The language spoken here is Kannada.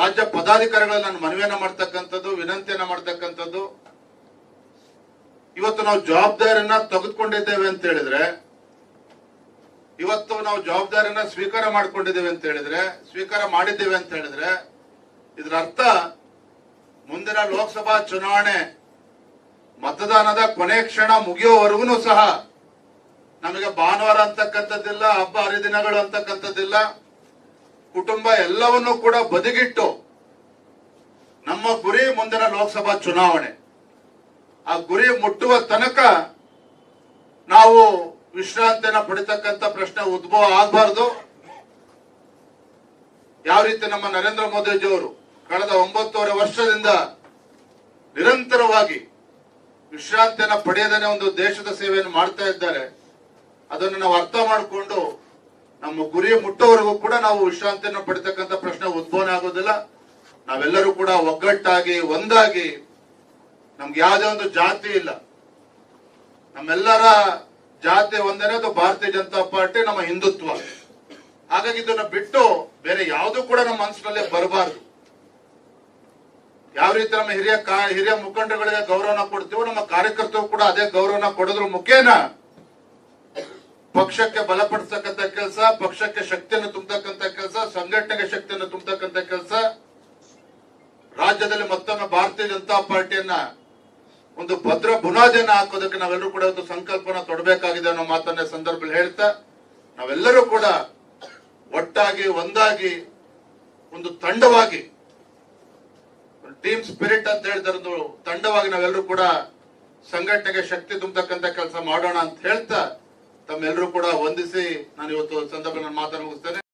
ರಾಜ್ಯ ಪದಾಧಿಕಾರಿಗಳ ನಾನು ಮನವಿಯನ್ನ ಮಾಡ್ತಕ್ಕಂಥದ್ದು ವಿನಂತಿಯನ್ನ ಮಾಡ್ತಕ್ಕಂಥದ್ದು ಇವತ್ತು ನಾವು ಜವಾಬ್ದಾರಿಯನ್ನ ತೆಗೆದುಕೊಂಡಿದ್ದೇವೆ ಅಂತ ಹೇಳಿದ್ರೆ ಇವತ್ತು ನಾವು ಜವಾಬ್ದಾರಿಯನ್ನ ಸ್ವೀಕಾರ ಮಾಡ್ಕೊಂಡಿದ್ದೇವೆ ಅಂತ ಹೇಳಿದ್ರೆ ಸ್ವೀಕಾರ ಮಾಡಿದ್ದೇವೆ ಅಂತ ಹೇಳಿದ್ರೆ ಇದರ ಅರ್ಥ ಮುಂದಿನ ಲೋಕಸಭಾ ಚುನಾವಣೆ ಮತದಾನದ ಕೊನೆ ಕ್ಷಣ ಮುಗಿಯೋವರೆಗೂ ಸಹ ನಮಗೆ ಭಾನುವಾರ ಅಂತಕ್ಕಂಥದ್ದಿಲ್ಲ ಹಬ್ಬ ಹರಿದಿನಗಳು ಅಂತಕ್ಕಂಥದ್ದಿಲ್ಲ ಕುಟುಂಬ ಎಲ್ಲವನ್ನೂ ಕೂಡ ಬದಿಗಿಟ್ಟು ನಮ್ಮ ಗುರಿ ಮುಂದಿನ ಲೋಕಸಭಾ ಚುನಾವಣೆ ಆ ಗುರಿ ಮುಟ್ಟುವ ತನಕ ನಾವು ವಿಶ್ರಾಂತಿಯನ್ನ ಪಡಿತಕ್ಕಂತ ಪ್ರಶ್ನೆ ಉದ್ಭವ ಆಗಬಾರ್ದು ಯಾವ ರೀತಿ ನಮ್ಮ ನರೇಂದ್ರ ಮೋದಿಜಿಯವರು ಕಳೆದ ಒಂಬತ್ತೂವರೆ ವರ್ಷದಿಂದ ನಿರಂತರವಾಗಿ ವಿಶ್ರಾಂತಿಯನ್ನ ಪಡೆಯದೇನೆ ಒಂದು ದೇಶದ ಸೇವೆಯನ್ನು ಮಾಡ್ತಾ ಇದ್ದಾರೆ ಅದನ್ನು ನಾವು ಅರ್ಥ ಮಾಡಿಕೊಂಡು ನಮ್ಮ ಗುರಿ ಮುಟ್ಟೋವರೆಗೂ ಕೂಡ ನಾವು ವಿಶ್ರಾಂತಿಯನ್ನು ಪಡಿತಕ್ಕಂತ ಪ್ರಶ್ನೆ ಉದ್ಭವನ ಆಗೋದಿಲ್ಲ ನಾವೆಲ್ಲರೂ ಕೂಡ ಒಗ್ಗಟ್ಟಾಗಿ ಒಂದಾಗಿ ನಮ್ಗೆ ಯಾವುದೇ ಒಂದು ಜಾತಿ ಇಲ್ಲ ನಮ್ಮೆಲ್ಲರ ಜಾತಿ ಒಂದೇನೆ ಅದು ಭಾರತೀಯ ಜನತಾ ಪಾರ್ಟಿ ನಮ್ಮ ಹಿಂದುತ್ವ ಹಾಗಾಗಿ ಇದನ್ನ ಬಿಟ್ಟು ಬೇರೆ ಯಾವುದು ಕೂಡ ನಮ್ಮ ಮನಸ್ಸಿನಲ್ಲಿ ಬರಬಾರದು ಯಾವ ರೀತಿ ನಮ್ಮ ಹಿರಿಯ ಕಾ- ಹಿರಿಯ ಮುಖಂಡಗಳಿಗೆ ಗೌರವನ ಕೊಡ್ತೀವೋ ನಮ್ಮ ಕಾರ್ಯಕರ್ತರು ಕೂಡ ಅದೇ ಗೌರವನ ಕೊಡೋದ್ರ ಮುಖೇನ ಪಕ್ಷಕ್ಕೆ ಬಲಪಡಿಸ್ತಕ್ಕಂಥ ಕೆಲಸ ಪಕ್ಷಕ್ಕೆ ಶಕ್ತಿಯನ್ನು ತುಂಬತಕ್ಕಂಥ ಕೆಲಸ ಸಂಘಟನೆಗೆ ಶಕ್ತಿಯನ್ನು ತುಂಬತಕ್ಕಂಥ ಕೆಲಸ ರಾಜ್ಯದಲ್ಲಿ ಮತ್ತೊಮ್ಮೆ ಭಾರತೀಯ ಜನತಾ ಪಾರ್ಟಿಯನ್ನ ಒಂದು ಭದ್ರ ಬುನಾದಿಯನ್ನ ಹಾಕೋದಕ್ಕೆ ನಾವೆಲ್ಲರೂ ಕೂಡ ಒಂದು ಸಂಕಲ್ಪನ ತೊಡಬೇಕಾಗಿದೆ ಅನ್ನೋ ಮಾತನ್ನ ಈ ಸಂದರ್ಭದಲ್ಲಿ ಹೇಳ್ತಾ ನಾವೆಲ್ಲರೂ ಕೂಡ ಒಟ್ಟಾಗಿ ಒಂದಾಗಿ ಒಂದು ತಂಡವಾಗಿ ಟೀಮ್ ಸ್ಪಿರಿಟ್ ಅಂತ ಹೇಳಿದ್ರೆ ಒಂದು ತಂಡವಾಗಿ ನಾವೆಲ್ಲರೂ ಕೂಡ ಸಂಘಟನೆಗೆ ಶಕ್ತಿ ತುಂಬತಕ್ಕಂತ ಕೆಲಸ ಮಾಡೋಣ ಅಂತ ಹೇಳ್ತಾ ತಮ್ಮೆಲ್ಲರೂ ಕೂಡ ವಂದಿಸಿ ನಾನು ಇವತ್ತು ಸಂದರ್ಭ ನನ್ನ ಮಾತನ್ನು ಮುಗಿಸ್ತೇನೆ